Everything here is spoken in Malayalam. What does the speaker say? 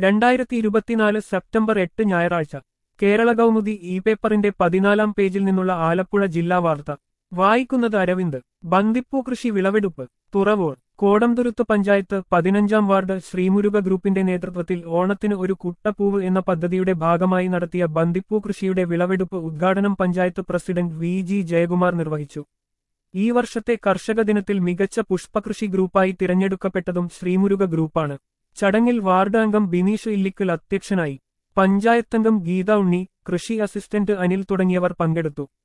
രണ്ടായിരത്തി ഇരുപത്തിനാല് സെപ്റ്റംബർ എട്ട് ഞായറാഴ്ച കേരള കൗമുദി ഇ പേപ്പറിന്റെ പതിനാലാം പേജിൽ നിന്നുള്ള ആലപ്പുഴ ജില്ലാ വാർത്ത വായിക്കുന്നത് അരവിന്ദ് ബന്ദിപ്പൂ കൃഷി വിളവെടുപ്പ് തുറവോൾ കോടംതുരുത്ത് പഞ്ചായത്ത് പതിനഞ്ചാം വാർഡ് ശ്രീമുരുക ഗ്രൂപ്പിന്റെ നേതൃത്വത്തിൽ ഓണത്തിന് ഒരു കുട്ടപ്പൂവ് എന്ന പദ്ധതിയുടെ ഭാഗമായി നടത്തിയ ബന്ദിപ്പൂ കൃഷിയുടെ വിളവെടുപ്പ് ഉദ്ഘാടനം panchayat president V G Jayakumar നിർവഹിച്ചു ഈ വർഷത്തെ കർഷക ദിനത്തിൽ മികച്ച പുഷ്പകൃഷി ഗ്രൂപ്പായി തിരഞ്ഞെടുക്കപ്പെട്ടതും ശ്രീമുരുക ഗ്രൂപ്പാണ് ചടങ്ങിൽ വാർഡ് അംഗം ബിനീഷ് ഇല്ലിക്കൽ അധ്യക്ഷനായി പഞ്ചായത്തംഗം ഗീത ഉണ്ണി കൃഷി അസിസ്റ്റന്റ് അനിൽ തുടങ്ങിയവർ പങ്കെടുത്തു